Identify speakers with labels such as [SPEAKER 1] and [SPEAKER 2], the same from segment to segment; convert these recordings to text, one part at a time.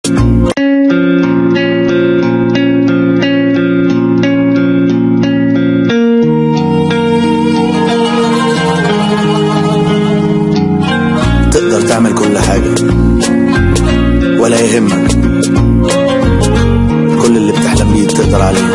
[SPEAKER 1] تقدر تعمل كل حاجة ولا يهمك كل اللي بتحلم بيه تقدر عليه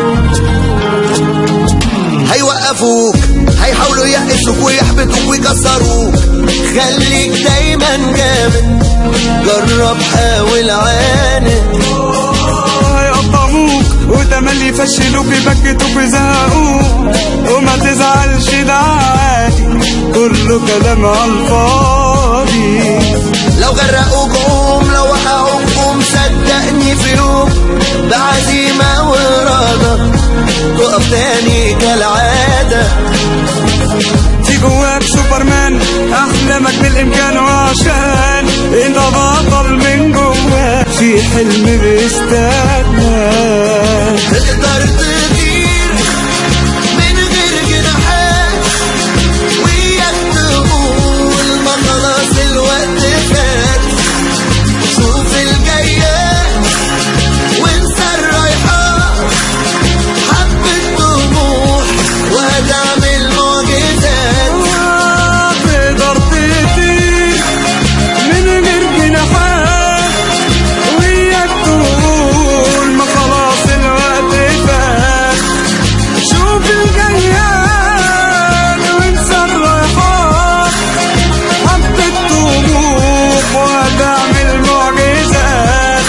[SPEAKER 2] هيوقفوك هيحاولوا يقسوك ويحبطوك ويكسروك خليك دايما جامد جرب حاول عاند
[SPEAKER 3] هيقطعوك وتملي يفشلوك يبكتوك ويزهقوك وما تزعلش ده عادي كله كلام على الفاضي
[SPEAKER 2] لو غرقوك قوم لو وقعوك قوم صدقني في يوم بعزيمة وإرادة تقف تاني كالعادة
[SPEAKER 3] في جواك سوبرمان احلامك بالامكان وعشان انت بطل من جواك في حلم بيستناك
[SPEAKER 2] تقدر تطير من غير جناحات وياك تقول ما خلاص الوقت فات شوف الجايات وانسى الرايحات حبة طموح وهتعمل معجزات
[SPEAKER 3] تقدر تطير من غير جناحات وياك تقول ما خلاص الوقت فات شوف الجياد وانسى الرايحات حبة طموح وهتعمل معجزات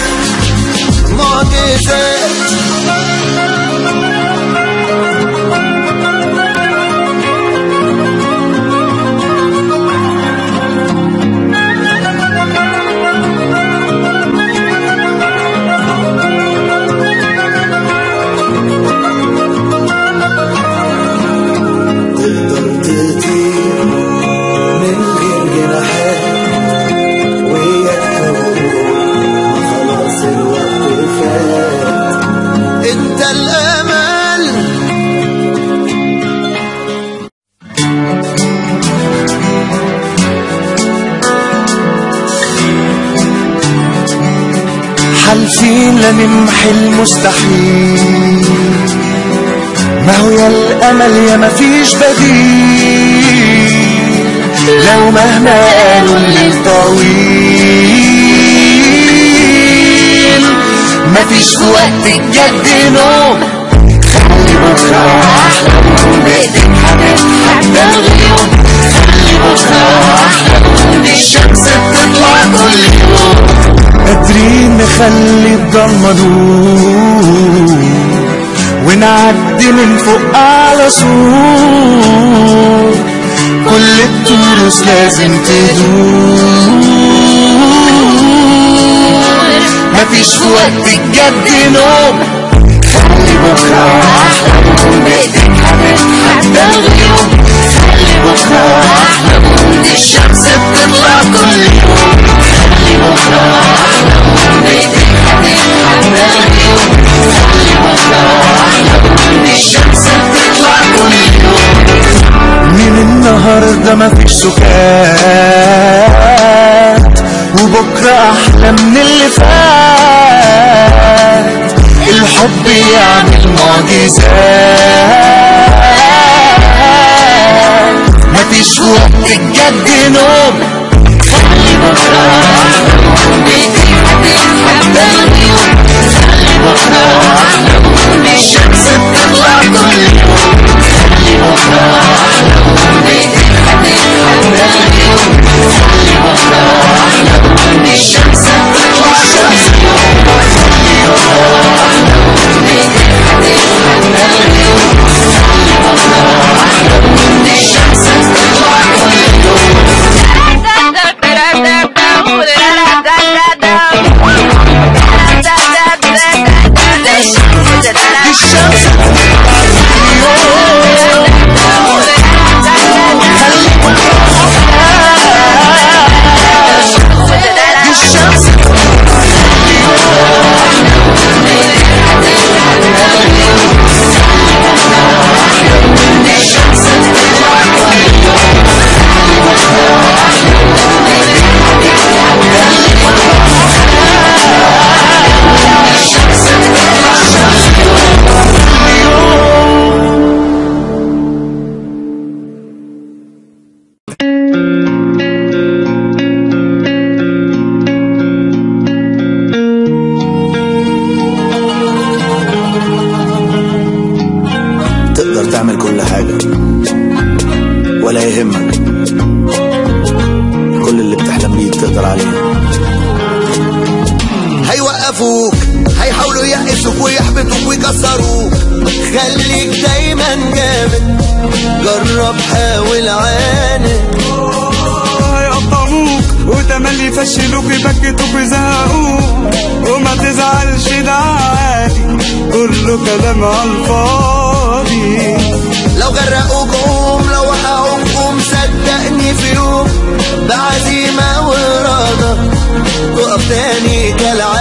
[SPEAKER 2] معجزات تقدر تطير من غير جناحات وياك تقول خلاص الوقت فات انت الامل
[SPEAKER 4] حالفين لنمحي المستحيل ما هو يا الامل يا ما فيش بديل لو مهما قالوا الليل طويل ما فيش في وقت الجد نوم خلي بكره احلى ونكون بايديك حتى الغيوم خلي بكره احلى ونكون الشمس بتطلع كل يوم قادرين نخلي الضلمة نور ونعدي من فوق على سور كل الطرس لازم تدور مفيش في وقت الجد نوم خلي بكرة أحلى ونكون بإيديك حتى الغيوم خلي بكرة أحلى ونكون الشمس بتطلع كل يوم خلي بكرة أحلى ونكون بإيديك حتى الغيوم خلي بكرة أحلى ونكون الشمس بتطلع كل يوم من النهاردة مفيش سكات وبكرة أحلى من اللي فات الحب يعمل معجزات مفيش وقت الجد نوم خلي بكرة أحلى ونكون بإيديك حتى الغيوم خلي بكرة أحلى ونكون الشمس بتطلع كل يوم خلي بكرة أحلى ونكون بإيديك حتى الغيوم خلي بكرة أحلى ونكون الشمس بتطلع كل يوم خلي بكرة أحلى ونكون بإيديك حتى الغيوم خلي بكرة أحلى ونكون الشمس بتطلع كل يوم
[SPEAKER 5] da da da da da da da da da
[SPEAKER 2] يوقفوك هيحاولوا يقسوك ويحبطوك ويكسروك خليك دايما جامد جرب حاول عاند
[SPEAKER 3] هيقطعوك وتملي يفشلوك يبكتوك ويزهقوك وما تزعلش ده عادي كله كلام على الفاضي
[SPEAKER 2] لو غرقوك قوم لو وقعوك قوم صدقني في يوم بعزيمة وإرادة تقف تاني كالعادة